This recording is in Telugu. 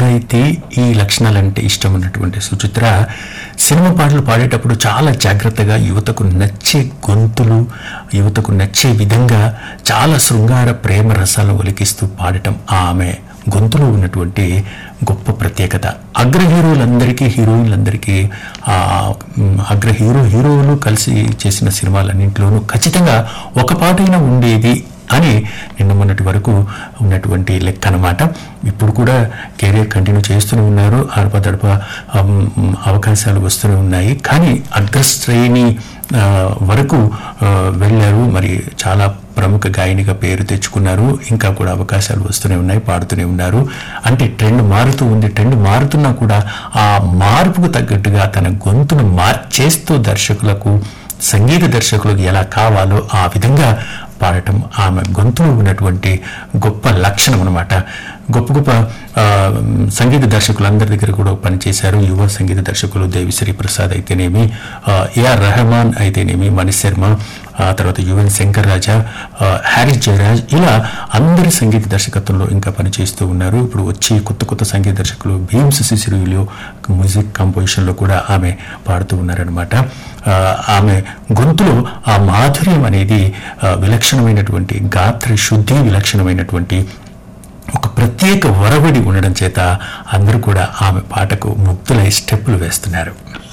నిజాయితీ ఈ లక్షణాలంటే ఇష్టం ఉన్నటువంటి సుచిత్ర సినిమా పాటలు పాడేటప్పుడు చాలా జాగ్రత్తగా యువతకు నచ్చే గొంతులు యువతకు నచ్చే విధంగా చాలా శృంగార ప్రేమ రసాలను ఒలికిస్తూ పాడటం ఆమె గొంతులో ఉన్నటువంటి గొప్ప ప్రత్యేకత అగ్ర హీరోలందరికీ హీరోయిన్లందరికీ ఆ, మ్, అగ్ర హీరో హీరోలు కలిసి చేసిన సినిమాలన్నింటిలోనూ ఖచ్చితంగా ఒక పాటైనా ఉండేది అని నిన్న మొన్నటి వరకు ఉన్నటువంటి లెక్క అనమాట ఇప్పుడు కూడా కెరీర్ కంటిన్యూ చేస్తూనే ఉన్నారు అడప దడప అమ్, అవకాశాలు వస్తూనే ఉన్నాయి కానీ అగ్రశ్రేణి ఆ, వరకు ఆ, వెళ్ళారు మరి చాలా ప్రముఖ గాయనిగా పేరు తెచ్చుకున్నారు ఇంకా కూడా అవకాశాలు వస్తూనే ఉన్నాయి పాడుతూనే ఉన్నారు అంటే ట్రెండ్ మారుతూ ఉంది ట్రెండ్ మారుతున్నా కూడా ఆ మార్పుకు తగ్గట్టుగా తన గొంతును మార్చేస్తూ దర్శకులకు సంగీత దర్శకులకు ఎలా కావాలో ఆ విధంగా పాడటం ఆమె గొంతులో ఉన్నటువంటి గొప్ప లక్షణం అనమాట గొప్ప గొప్ప ఆ, సంగీత దర్శకులందరి దగ్గర కూడా పనిచేశారు యువ సంగీత దర్శకులు దేవిశ్రీ ప్రసాద్ అయితేనేమి ఆ, ఏఆర్ రెహమాన్ అయితేనేమి మణి శర్మ ఆ తర్వాత యువన్ శంకర్ రాజా ఆ, హ్యారిస్ జయరాజ్ ఇలా అందరి సంగీత దర్శకత్వంలో ఇంకా పనిచేస్తూ ఉన్నారు ఇప్పుడు వచ్చి కొత్త కొత్త సంగీత దర్శకులు భీమ్స్ సిసిరిలో మ్యూజిక్ కంపోజిషన్లో కూడా ఆమె పాడుతూ ఉన్నారనమాట ఆ, ఆమె గొంతులో ఆ మాధుర్యం అనేది ఆ, విలక్షణమైనటువంటి గాత్ర శుద్ధి విలక్షణమైనటువంటి ఒక ప్రత్యేక వరవడి ఉండడం చేత అందరూ కూడా ఆమె పాటకు ముక్తులై స్టెప్పులు వేస్తున్నారు